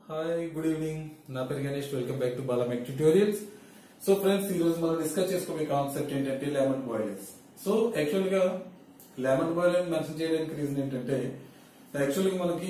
hi good evening నా పేరు Ganesh welcome back to బాలమెక్ ట్యూటోరియల్స్ సో ఫ్రెండ్స్ ఈ రోజు మనం డిస్కస్ చేసుకోబోయే కాన్సెప్ట్ ఏంటంటే లెమన్ బాయిలర్స్ సో యాక్చువల్ గా లెమన్ బాయిలర్ మెన్షన్ చేయడానికి రీజన్ ఏంటంటే యాక్చువల్ గా మనకి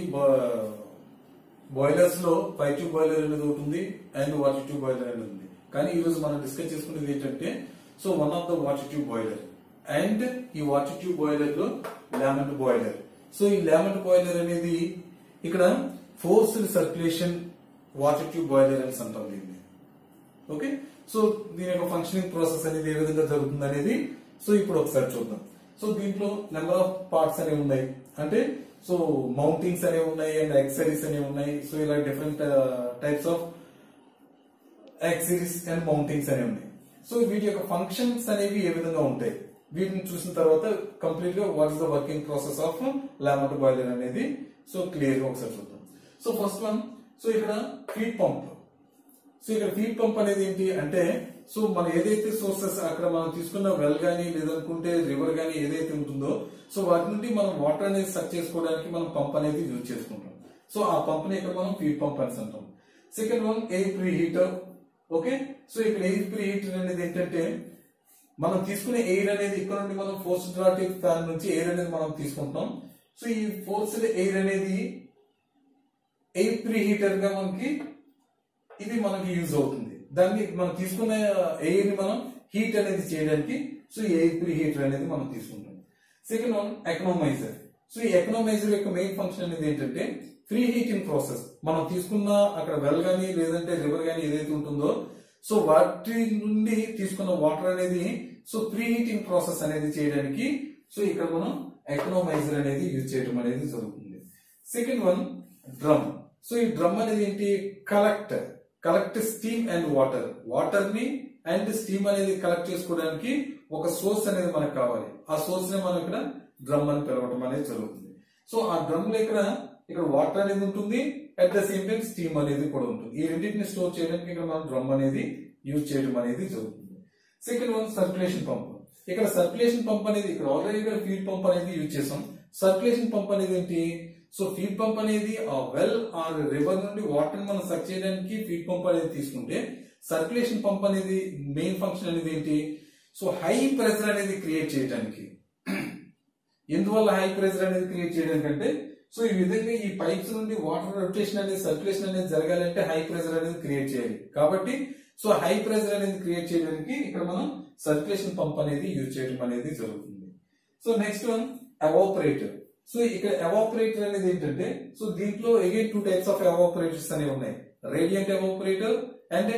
బాయిలర్స్ లో ఫైవ్ ట్యూబ్ బాయిలర్ అనేది ఒకటి ఉంది అండ్ వాటర్ ట్యూబ్ బాయిలర్ అనేది ఉంది కానీ ఈ రోజు మనం డిస్కస్ చేసుకునేది ఏంటంటే so one of the water tube boiler and ఈ వాటర్ ట్యూబ్ బాయిలర్ లో లామెంట్ బాయిలర్ సో ఈ లామెంట్ బాయిలర్ అనేది ఇక్కడ forced circulation water tube boiler అని అంటాం దీన్ని ఓకే సో దీని యొక్క ఫంక్షనింగ్ ప్రాసెస్ అనేది ఏ విధంగా జరుగుతుంది అనేది సో ఇప్పుడు ఒకసారి చూద్దాం సో దీంట్లో నెంబర్ ఆఫ్ పార్ట్స్ అనేవి ఉన్నాయి అంటే సో మౌంటింగ్స్ అనేవి ఉన్నాయి అండ్ ఎక్సరీస్ అనేవి ఉన్నాయి సో ఇలా different types of accessories and mountings అనేవి ఉన్నాయి సో వీటి యొక్క ఫంక్షన్స్ అనేవి ఏ విధంగా ఉంటాయి వీటిని చూసిన తర్వాత కంప్లీట్ గా what is the working process of Lamont boiler అనేది సో క్లియర్ గా ఒకసారి చూద్దాం సో ఫస్ట్ వన్ సో ఇక్కడ ఫీడ్ పంప్ సో ఇక్కడ ఫీడ్ పంప్ అనేది ఏంటి అంటే సో మనం ఏదైతే సోర్సెస్ అక్కడ మనం తీసుకున్న వెల్ గానీ లేదనుకుంటే రివర్ గానీ ఏదైతే ఉంటుందో సో వాటి నుండి మనం వాటర్ అనేది సక్ చేసుకోవడానికి మనం పంప్ అనేది యూజ్ చేసుకుంటాం సో ఆ పంప్ ని ఇక్కడ మనం ఫీడ్ పంప్ అని అంటాం second one air pre heater okay so ఇక్కడ ఎయిర్ ప్రీ హీటర్ అనేది ఏంటంటే మనం తీసుకునే ఎయిర్ అనేది ఇక్కడ నుండి మనం ఫోర్స్ డ్రాటిక్ ఫ్యాన్ నుంచి ఎయిర్ అనేది మనం తీసుకుంటాం సో ఈ ఫోర్స్డ్ ఎయిర్ అనేది ఎయిర్ ప్రీ హీటర్ గా మనకి ఇది మనకి యూజ్ అవుతుంది దాన్ని మనం తీసుకున్న ఎయిర్ ని మనం హీట్ అనేది చేయడానికి సో ఈ ఎయిర్ ప్రీ హీటర్ అనేది మనం తీసుకుంటాం సెకండ్ వన్ ఎకనామైజర్ సో ఈ ఎకనామైజర్ యొక్క మెయిన్ ఫంక్షన్ అనేది ఏంటంటే ఫ్రీ హీటింగ్ ప్రాసెస్ మనం తీసుకున్న అక్కడ వెల్ గానీ లేదంటే రివర్ గానీ ఏదైతే ఉంటుందో సో వాటి నుండి తీసుకున్న వాటర్ అనేది సో ప్రీ హీటింగ్ ప్రాసెస్ అనేది చేయడానికి సో ఇక్కడ మనం ఎకనామైజర్ అనేది యూజ్ చేయడం అనేది జరుగుతుంది సెకండ్ వన్ డ్రమ్ సో ఈ డ్రమ్ అనేది ఏంటి collect collect steam and water water ని అండ్ స్టీమ్ అనేది కలెక్ట్ చేసుకోవడానికి ఒక సోర్స్ అనేది మనకు కావాలి ఆ సోర్స్ ని మనం ఇక్కడ డ్రమ్ అని పిలవడం అనేది జరుగుతుంది సో ఆ డ్రమ్ లో ఇక్కడ ఇక్కడ వాటర్ అనేది ఉంటుంది at the same time steam అనేది కూడా ఉంటుంది ఈ రెండింటిని స్టోర్ చేయడానికి ఇక్కడ మనం డ్రమ్ అనేది యూజ్ చేయడం అనేది జరుగుతుంది సెకండ్ వన్ సర్క్యులేషన్ పంప్ ఇక్కడ సర్క్యులేషన్ పంప్ అనేది ఇక్కడ ఆల్రెడీ ఇక్కడ ఫీడ్ పంప్ అనేది యూజ్ చేసాం సర్క్యులేషన్ పంప్ అనేది ఏంటి సో ఫీడ్ పంప్ అనేది ఆ వెల్ ఆర్ రివర్ నుండి వాటర్ మనం సక్ చేయడానికి ఫీడ్ పంప్ అనేది తీసుకుంటే సర్క్యులేషన్ పంప్ అనేది మెయిన్ ఫంక్షన్ అనేది ఏంటి సో హై ప్రెషర్ అనేది క్రియేట్ చేయడానికి ఎందువల్ల హై ప్రెషర్ అనేది క్రియేట్ చేయడానికి అంటే సో ఈ విధంగా ఈ పైప్స్ నుండి వాటర్ రొటేషన్ అనేది సర్క్యులేషన్ అనేది జరగాలంటే హై ప్రెషర్ అనేది క్రియేట్ చేయాలి కాబట్టి సో హై ప్రెషర్ అనేది క్రియేట్ చేయడానికి ఇక్కడ మనం సర్క్యులేషన్ పంప్ అనేది యూజ్ చేయడం అనేది జరుగుతుంది so next one evaporator so ఇక్కడ ఎవాపరేటర్ అనేది ఏంటంటే సో దీంట్లో again two types of evaporators అనేవి ఉన్నాయి radiant evaporator and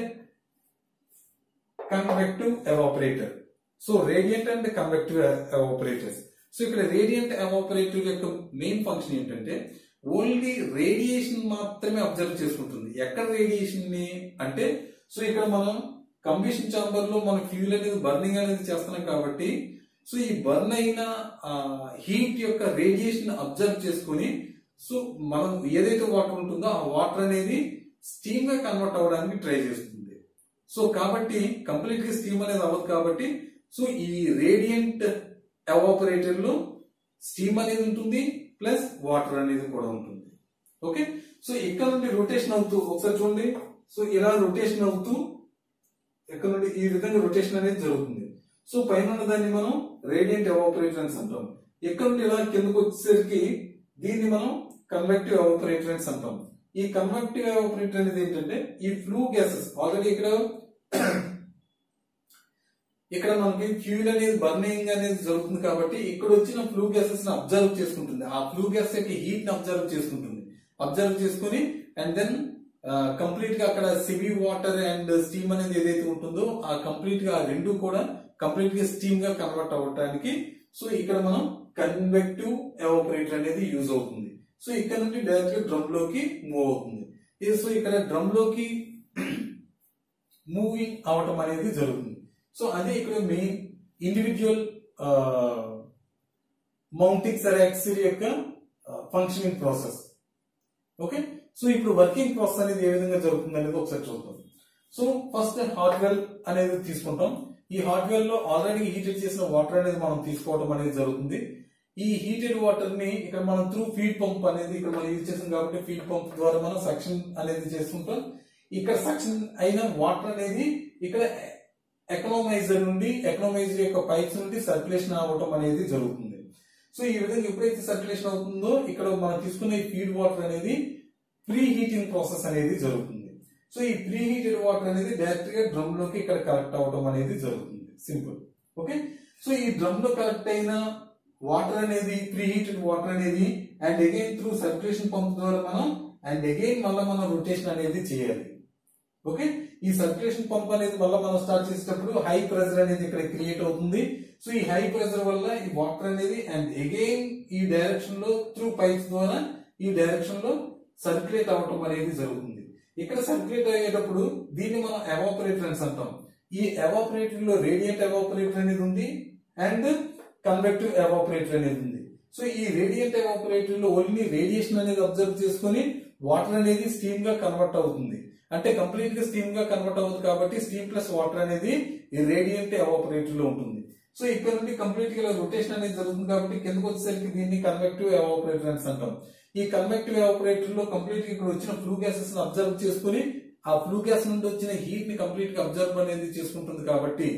convective evaporator so radiant and convective evaporators so ఇక్కడ రేడియంట్ ఎవాపరేటర్ యొక్క మెయిన్ ఫంక్షన్ ఏంటంటే ఓన్లీ రేడియేషన్ మాత్రమే అబ్జర్వ్ చేసుకుంటుంది ఎక్కడ రేడియేషన్ ని అంటే సో ఇక్కడ మనం కంబిషన్ చాంబర్ లో మన ఫ్యూల్ అనేది బర్నింగ్ అనేది చేస్తున్నాం కాబట్టి సో ఈ బర్న్ అయిన హీట్ యొక్క రేడియేషన్ అబ్జర్వ్ చేసుకుని సో మనం ఏదైతే వాటర్ ఉంటుందో ఆ వాటర్ అనేది స్టీమ్ గా కన్వర్ట్ అవ్వడానికి ట్రై చేస్తుంది సో కాబట్టి కంప్లీట్ గా స్టీమ్ అనేది అవ్వదు కాబట్టి సో ఈ రేడియంట్ ఎవాపరేటర్ లో స్టీమ్ అనేది ఉంటుంది ప్లస్ వాటర్ అనేది కూడా ఉంటుంది ఓకే సో ఇక్కడ నుండి రొటేషన్ అవుతూ ఒకసారి చూడండి సో ఇలా రొటేషన్ అవుతూ ఇక్కడ నుండి ఈ విధంగా రొటేషన్ అనేది జరుగుతుంది సో పైన ఉన్న దాన్ని మనం రేడియంట్ ఎవాపరేటర్ అని అంటాం ఇక్కడ నుండి ఇలా కిందకు వచ్చేసరికి దీన్ని మనం కన్వెక్టివ్ ఎవాపరేటర్ అని అంటాం ఈ కన్వెక్టివ్ ఎవాపరేటర్ అనేది ఏంటంటే ఈ ఫ్లూ గ్యాసెస్ ఆల్రెడీ ఇక్కడ ఇక్కడ మనకి ఫ్యూల్ అనేది బర్నింగ్ అనేది జరుగుతుంది కాబట్టి ఇక్కడ వచ్చిన ఫ్లూ గ్యాసెస్ ని అబ్జర్వ్ చేసుకుంటుంది ఆ ఫ్లూ గ్యాస్ యొక్క హీట్ ని అబ్జర్వ్ చేసుకుంటుంది అబ్జర్వ్ చేసుకుని అండ్ దెన్ కంప్లీట్ గా అక్కడ సివీ వాటర్ అండ్ స్టీమ్ అనేది ఏదైతే ఉంటుందో ఆ కంప్లీట్ గా ఆ రెండు కూడా కంప్లీట్ గా స్టీమ్ గా కన్వర్ట్ అవ్వడానికి సో ఇక్కడ మనం కన్వెక్టివ్ ఎవాపరేటర్ అనేది యూజ్ అవుతుంది సో ఇక్కడ నుండి డైరెక్ట్ గా డ్రమ్ లోకి మూవ్ అవుతుంది సో ఇక్కడ డ్రమ్ లోకి మూవింగ్ అవటం అనేది జరుగుతుంది సో అదే ఇక్కడ మెయిన్ ఇండివిజువల్ మౌంటింగ్ సరాక్సిల్ యొక్క ఫంక్షనింగ్ ప్రాసెస్ ఓకే సో ఇప్పుడు వర్కింగ్ ప్రాసెస్ అనేది ఏ విధంగా జరుగుతుంది అనేది ఒకసారి చూద్దాం సో ఫస్ట్ హార్డ్వేర్ అనేది తీసుకుంటాం ఈ హార్డ్వేర్ లో ఆల్రెడీ హీటెడ్ చేసిన వాటర్ అనేది మనం తీసుకోవడం అనేది జరుగుతుంది ఈ హీటెడ్ వాటర్ ని ఇక్కడ మనం త్రూ ఫీడ్ పంప్ అనేది ఇక్కడ మనం యూజ్ చేసాం కాబట్టి ఫీడ్ పంప్ ద్వారా మనం సక్షన్ అనేది చేస్తుంటాం ఇక్కడ సక్షన్ అయిన వాటర్ అనేది ఇక్కడ ఎకనామైజర్ నుండి ఎకనామైజర్ యొక్క పైప్స్ నుండి సర్క్యులేషన్ అవ్వటం అనేది జరుగుతుంది సో ఈ విధంగా ఎప్పుడైతే సర్క్యులేషన్ అవుతుందో ఇక్కడ మనం తీసుకున్న ఈ ఫీడ్ వాటర్ అనేది ప్రీ హీటింగ్ ప్రాసెస్ అనేది జరుగుతుంది సో ఈ ప్రీ హీటెడ్ వాటర్ అనేది డైరెక్ట్ గా డ్రమ్ లోకి ఇక్కడ కలెక్ట్ అవ్వడం అనేది జరుగుతుంది సింపుల్ ఓకే సో ఈ డ్రమ్ లో కలెక్ట్ అయిన వాటర్ అనేది ప్రీ హీటెడ్ వాటర్ అనేది and again through circulation pump ద్వారా మనం అండ్ అగైన్ మళ్ళీ మనం రొటేషన్ అనేది చేయాలి ఓకే ఈ సర్క్యులేషన్ పంప్ అనేది మళ్ళీ మనం స్టార్ట్ చేసేటప్పుడు హై ప్రెజర్ అనేది ఇక్కడ క్రియేట్ అవుతుంది సో ఈ హై ప్రెజర్ వల్ల ఈ వాటర్ అనేది అండ్ అగైన్ ఈ డైరెక్షన్ లో త్రూ పైప్స్ ద్వారా ఈ డైరెక్షన్ లో సర్క్యులేట్ అవ్వటం అనేది జరుగుతుంది ఇక్కడ సర్క్యులేట్ అయ్యేటప్పుడు దీన్ని మనం ఎవాపరేటర్ అని అంటాం ఈ ఎవాపరేటర్ లో రేడియంట్ ఎవాపరేటర్ అనేది ఉంది అండ్ కన్వెక్టివ్ ఎవాపరేటర్ అనేది ఉంది సో ఈ రేడియంట్ ఎవాపరేటర్ లో ఓన్లీ రేడియేషన్ అనేది అబ్జర్వ్ చేసుకుని వాటర్ అనేది స్టీమ్ గా కన్వర్ట్ అవుతుంది అంటే కంప్లీట్ గా స్టీమ్ గా కన్వర్ట్ అవుతుంది కాబట్టి స్టీమ్ ప్లస్ వాటర్ అనేది ఈ రేడియంట్ ఎవాపరేటర్ లో ఉంటుంది సో ఇక్కడ నుండి కంప్లీట్ గా రొటేషన్ అనేది జరుగుతుంది కాబట్టి కిందకు వచ్చేసరికి దీన్ని కన్వెక్టివ్ ఎవాపరేటర్ అని అంటాం ఈ కన్వెక్టివ్ ఎవాపరేటర్ లో కంప్లీట్ గా ఇక్కడ వచ్చిన ఫ్లూ గ్యాసెస్ అబ్జర్వ్ చేసుకుని ఆ ఫ్లూ గ్యాస్ నుండి వచ్చిన హీట్ ని కంప్లీట్ గా అబ్జర్వ్ అనేది చేసుకుంటుంది కాబట్టి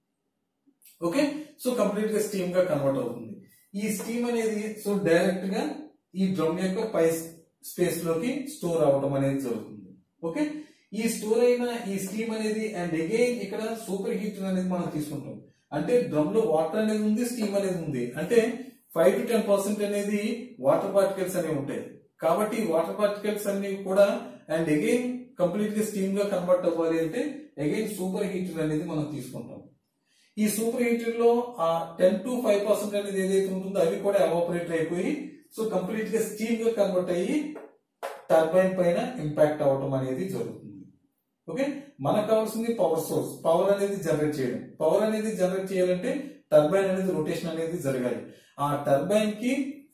ఓకే సో కంప్లీట్ గా స్టీమ్ గా కన్వర్ట్ అవుతుంది ఈ స్టీమ్ అనేది సో డైరెక్ట్ గా ఈ డ్రమ్ యొక్క పై స్పేస్ లోకి స్టోర్ అవడం అనేది జరుగుతుంది ఓకే ఈ స్టోర్ అయిన ఈ స్టీమ్ అనేది అండ్ అగైన్ ఇక్కడ సూపర్ హీటర్ అనేది మనం తీసుకుంటాం అంటే డ్రమ్ లో వాటర్ అనేది ఉంది స్టీమ్ అనేది ఉంది అంటే ఫైవ్ టు టెన్ పర్సెంట్ అనేది వాటర్ పార్టికల్స్ అనేవి ఉంటాయి కాబట్టి ఈ వాటర్ పార్టికల్స్ అన్ని కూడా అండ్ అగైన్ కంప్లీట్ గా స్టీమ్ గా కన్వర్ట్ అవ్వాలి అంటే అగైన్ సూపర్ హీటర్ అనేది మనం తీసుకుంటాం ఈ సూపర్ హీటర్ లో ఆ టెన్ టు ఫైవ్ పర్సెంట్ అనేది ఏదైతే ఉంటుందో అవి కూడా ఎవాపరేట్ అయిపోయి సో కంప్లీట్ గా స్టీమ్ గా కన్వర్ట్ అయ్యి టర్బైన్ పైన ఇంపాక్ట్ అవ్వటం అనేది జరుగుతుంది ఓకే మనకు కావాల్సింది పవర్ సోర్స్ పవర్ అనేది జనరేట్ చేయడం పవర్ అనేది జనరేట్ చేయాలంటే టర్బైన్ అనేది రొటేషన్ అనేది జరగాలి ఆ టర్బైన్ కి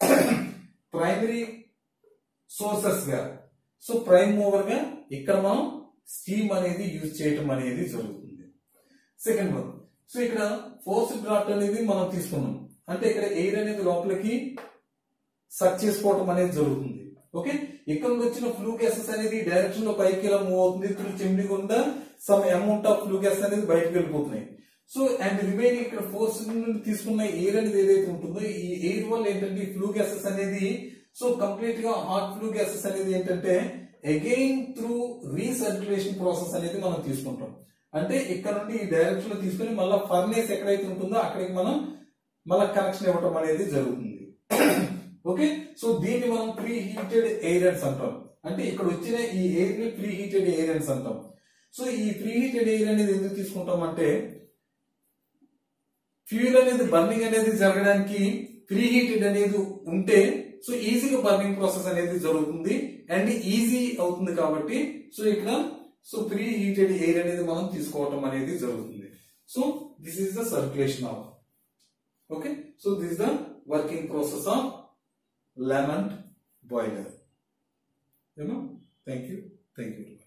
ప్రైమరీ సోర్సెస్ గా సో ప్రైమ్ మూవర్ గా ఇక్కడ మనం స్టీమ్ అనేది యూజ్ చేయటం అనేది జరుగుతుంది సెకండ్ వన్ సో ఇక్కడ ఫోర్స్ డ్రాఫ్ట్ అనేది మనం తీసుకున్నాం అంటే ఇక్కడ ఎయిర్ అనేది లోపలికి సక్ చేసుకోవడం అనేది జరుగుతుంది ఓకే ఇక్కడ నుండి వచ్చిన ఫ్లూ గ్యాసెస్ అనేది డైరెక్షన్ లో పైకి ఇలా మూవ్ అవుతుంది త్రూ చెమ్మి గుండా some amount of flue gas అనేది బయటకు వెళ్ళిపోతున్నాయి సో అండ్ రిమైనింగ్ ఇక్కడ ఫోర్స్ నుండి తీసుకున్న ఎయిర్ అనేది ఏదైతే ఉంటుందో ఈ ఎయిర్ వల్ల ఏంటంటే ఈ ఫ్లూ గ్యాసెస్ అనేది సో కంప్లీట్ గా హాట్ ఫ్లూ గ్యాసెస్ అనేది ఏంటంటే అగైన్ త్రూ రీసర్క్యులేషన్ ప్రాసెస్ అనేది మనం తీసుకుంటాం అంటే ఇక్కడ నుండి ఈ డైరెక్షన్ లో తీసుకుని మళ్ళీ ఫర్నేస్ ఎక్కడైతే ఉంటుందో అక్కడికి మనం మళ్ళీ కనెక్షన్ ఇవ్వటం అనేది జరుగుతుంది ఓకే సో దీన్ని మనం ప్రీ హీటెడ్ ఎయిరెన్స్ అంటాం అంటే ఇక్కడ వచ్చిన ఈ ఎయిర్ ని ప్రీ హీటెడ్ ఎయిరెన్స్ అంటాం సో ఈ ప్రీ హీటెడ్ ఎయిర్ అనేది ఎందుకు తీసుకుంటాం అంటే ఫ్యూల్ అనేది బర్నింగ్ అనేది జరగడానికి ప్రీ హీటెడ్ అనేది ఉంటే సో ఈజీగా బర్నింగ్ ప్రాసెస్ అనేది జరుగుతుంది అండ్ ఈజీ అవుతుంది కాబట్టి సో ఇక్కడ సో ప్రీ హీటెడ్ ఎయిర్ అనేది మనం తీసుకోవటం అనేది జరుగుతుంది so this is the circulation of okay so this the working process of Lamont boiler you know thank you thank you